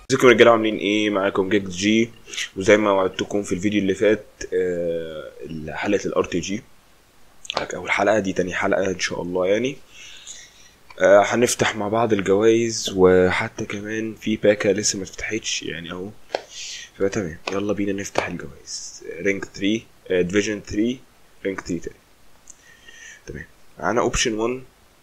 ازيكم يا رجاله عاملين ايه معاكم جيك جي وزي ما وعدتكم في الفيديو اللي فات آه، حلقه الار تي جي او الحلقه دي تاني حلقه ان شاء الله يعني آه، هنفتح مع بعض الجوائز وحتى كمان في باكا لسه ما فتحتش يعني اهو فتمام يلا بينا نفتح الجوائز رينج 3 ديفيجن 3 رينج 3 تاني تمام معانا اوبشن 1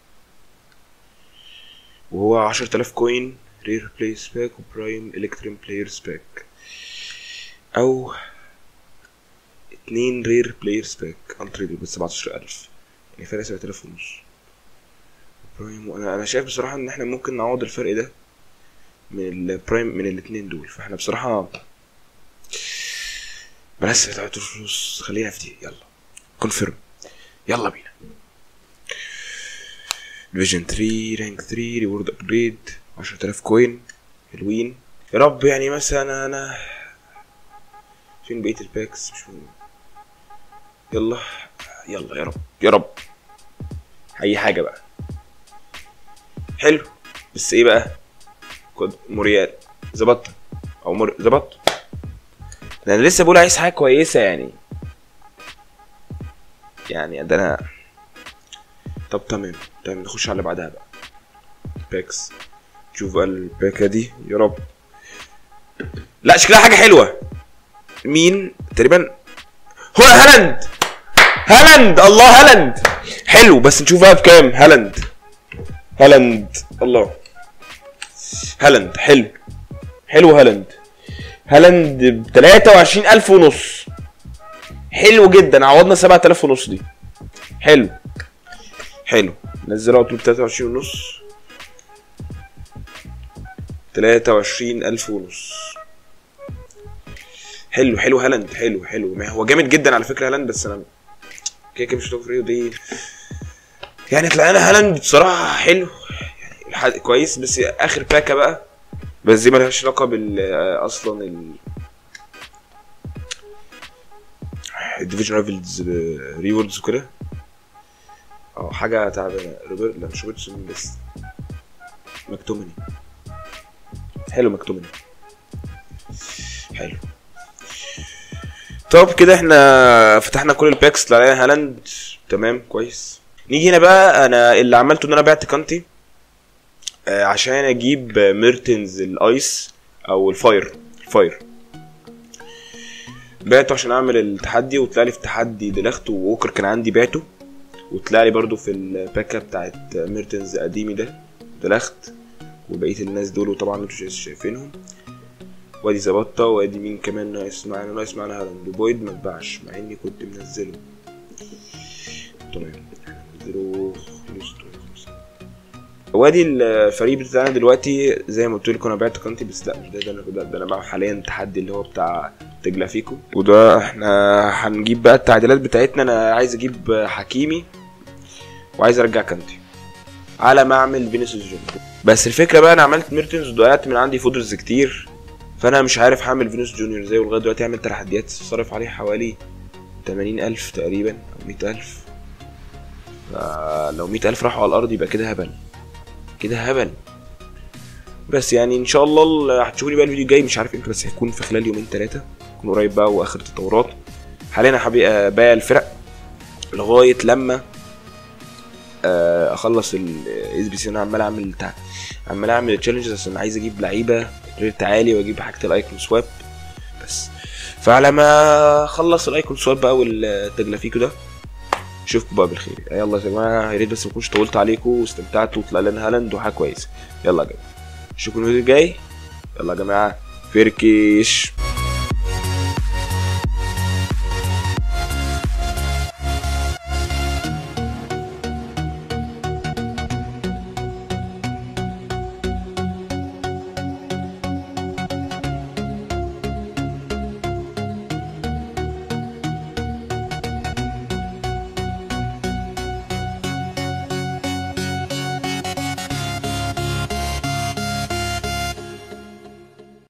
وهو 10000 كوين رير بلاي سباك وبرايم الكتريم بلاير سباك او اتنين رير بلاير سباك انتريدل ب 17000 يعني فرق 7000 ونص برايم وانا انا شايف بصراحه ان احنا ممكن نعوض الفرق ده من البرايم من الاتنين دول فاحنا بصراحه بلاش بتاعت الفلوس خليها في دي يلا كونفيرم يلا بينا ديفيجن 3 رانك 3 ريورد ابجريد 10000 كوين حلوين يا رب يعني مثلا انا فين بقية الباكس مش مهم. يلا يلا يا رب يا رب اي حاجة بقى حلو بس ايه بقى كود موريال ظبطت او مر... ظبطت ده انا لسه بقول عايز حاجة كويسة يعني يعني ده انا طب تمام تمام نخش على اللي بعدها بقى باكس شوف بقى الباكة دي يا رب لا شكلها حاجة حلوة مين تقريبا هو هالاند هالاند الله هالاند حلو بس نشوف بقى بكام هالاند هالاند الله هالاند حلو حلو هالاند هالاند ب 23000 ونص حلو جدا عوضنا 7000 ونص دي حلو حلو نزلها قلت له ب 23 ونص تلاتة وعشرين ألف ونص حلو حلو هالاند حلو حلو ما هو جامد جدا على فكرة هالاند بس أنا كده كده مش هتوفر ريو دي يعني طلعنا هالاند بصراحة حلو يعني الح- كويس بس آخر باكة بقى بس دي ملهاش علاقة بال أصلا ال الديفيجن رايفلز ريوردز وكده اه حاجة تعبانة روبرت لا مش روبرتسون بس مكتومني حلو مكتومني حلو طب كده احنا فتحنا كل الباكس اللي عليها هالاند تمام كويس نيجي هنا بقى انا اللي عملته ان انا بعت كانتي آه، عشان اجيب ميرتنز الايس او الفاير الفاير بعته عشان اعمل التحدي وطلع لي في التحدي دلخت ووكر كان عندي بعته وطلع لي برضو في الباكة بتاعت ميرتنز قديمي ده دلخت وبقيه الناس دول وطبعا انتوا شايف- شايفينهم وادي زبطة وادي مين كمان ناقص معانا ناقص معانا هالاند بويد ما اتباعش مع اني كنت منزله تمام ننزله خلص وادي الفريق بتاعنا دلوقتي زي ما قلت لكم انا بعت كانتي بس لا مش ده ده انا ده, ده انا بعمل حاليا تحدي اللي هو بتاع تجلافيكو وده احنا هنجيب بقى التعديلات بتاعتنا انا عايز اجيب حكيمي وعايز ارجع كانتي على ما اعمل فينيسيوس جونيور بس الفكره بقى انا عملت ميرتنز وضيعت من عندي فودرز كتير فانا مش عارف هعمل فينيسيوس جونيور ازاي ولغايه دلوقتي عامل تحديات صرف عليه حوالي 80000 تقريبا او 100000 فلو 100000 راحوا على الارض يبقى كده هبل كده هبل بس يعني ان شاء الله ال- هتشوفوني بقى الفيديو الجاي مش عارف امتى بس هيكون في خلال يومين ثلاثه يكون قريب بقى واخر التطورات حاليا انا حبي- بايع الفرق لغايه لما آه، اخلص الاس بي سي انا عمال اعمل تع... عمال اعمل تشالنجز عشان عايز اجيب لعيبه ريت عالي واجيب حاجه الايكون سواب بس فعلى ما اخلص الايكون سواب بقى والتجلافيكو ده اشوفكم بقى بالخير يلا يا جماعه يا ريت بس ما اكونش طولت عليكم واستمتعتوا وطلع لنا هالاند وحاجه كويسه يلا يا جماعه اشوفكم الفيديو الجاي يلا يا جماعه فركش